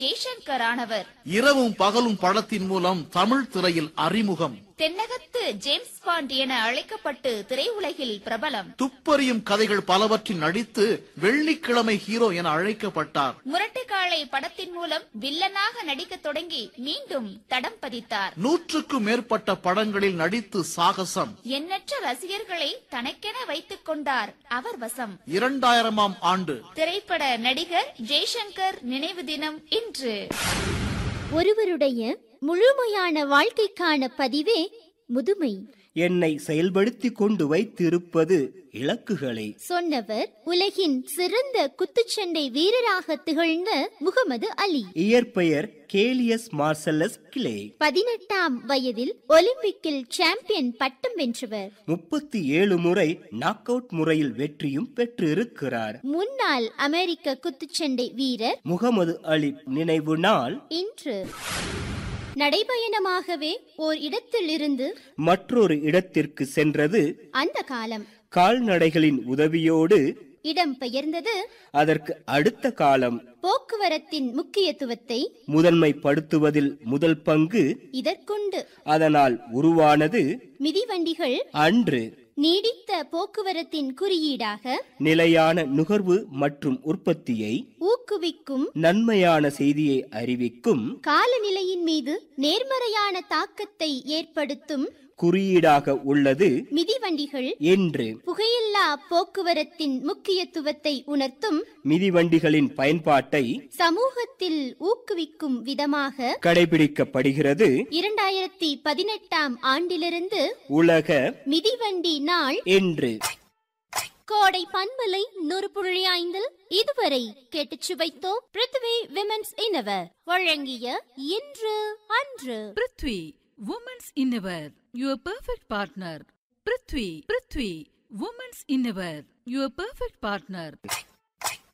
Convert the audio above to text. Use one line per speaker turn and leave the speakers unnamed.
ஜெய்சங்கர் ஆனவர்
இரவும் பகலும் படத்தின் மூலம் தமிழ் திரையில் அறிமுகம்
தென்னகத்து ஜேம்ஸ் பாண்ட் என அழைக்கப்பட்டு திரையுலகில் பிரபலம்
துப்பறியும் கதைகள் பலவற்றில் நடித்து வெள்ளிக்கிழமை ஹீரோ என அழைக்கப்பட்டார்
முரட்டுக்காளை படத்தின் மூலம் வில்லனாக நடிக்கத் தொடங்கி மீண்டும் தடம் பதித்தார்
நூற்றுக்கும் மேற்பட்ட படங்களில் நடித்து சாகசம்
எண்ணற்ற ரசிகர்களை தனக்கென வைத்துக் கொண்டார் அவர் வசம்
இரண்டாயிரமாம் ஆண்டு
திரைப்பட நடிகர் ஜெய்சங்கர் நினைவு தினம் இன்று
ஒருவருடைய முழுமையான வாழ்க்கைக்கான பதிவே முதுமை
என்னை செயல்படுத்தி கொண்டு வைத்திருப்பது இலக்குகளே
சொன்னவர் உலகின் சிறந்த குத்துச்சண்டை வீரராக திகழ்ந்த முகமது அலி
இயற்பெயர் கேலியஸ் மார்சல்லஸ் கிளே
பதினெட்டாம் வயதில் ஒலிம்பிக்கில் சாம்பியன் பட்டம் வென்றவர்
முப்பத்தி ஏழு முறை நாக் அவுட் முறையில் வெற்றியும் பெற்றிருக்கிறார்
முன்னாள் அமெரிக்க குத்துச்சண்டை வீரர்
முகமது அலி நினைவு நாள்
இன்று நடைபயணமாகவே ஓர் இடத்திலிருந்து
மற்றொரு இடத்திற்கு சென்றது
அந்த காலம்
கால்நடைகளின் உதவியோடு
இடம் பெயர்ந்தது
அதற்கு அடுத்த காலம்
போக்குவரத்தின் முக்கியத்துவத்தை
முதன்மைப்படுத்துவதில் முதல் பங்கு
இதற்குண்டு
அதனால் உருவானது
மிதிவண்டிகள்
அன்று
நீடித்த போக்குவரத்தின் குறியீடாக
நிலையான நுகர்வு மற்றும் உற்பத்தியை
ஊக்குவிக்கும்
நன்மையான செய்தியை அறிவிக்கும்
காலநிலையின் மீது நேர்மறையான தாக்கத்தை ஏற்படுத்தும்
குறியீடாக உள்ளது
மிதிவண்டிகள்
என்று
புகையில்லா போக்குவரத்தின் முக்கியத்துவத்தை உணர்த்தும்
மிதிவண்டிகளின் பயன்பாட்டை
சமூகத்தில் ஊக்குவிக்கும் விதமாக
கடைபிடிக்கப்படுகிறது
இரண்டாயிரத்தி பதினெட்டாம் ஆண்டிலிருந்து
உலக
மிதிவண்டி நாள்
என்று
கோடை பண்பலை நூறு புள்ளி ஐந்தில் இதுவரை கேட்டுச் சுவைத்தோம் பிருத்வி விமென்ஸ் இன்னவர் வழங்கிய இன்று அன்று
prithvi women's innerwear your perfect partner prithvi prithvi women's innerwear your perfect partner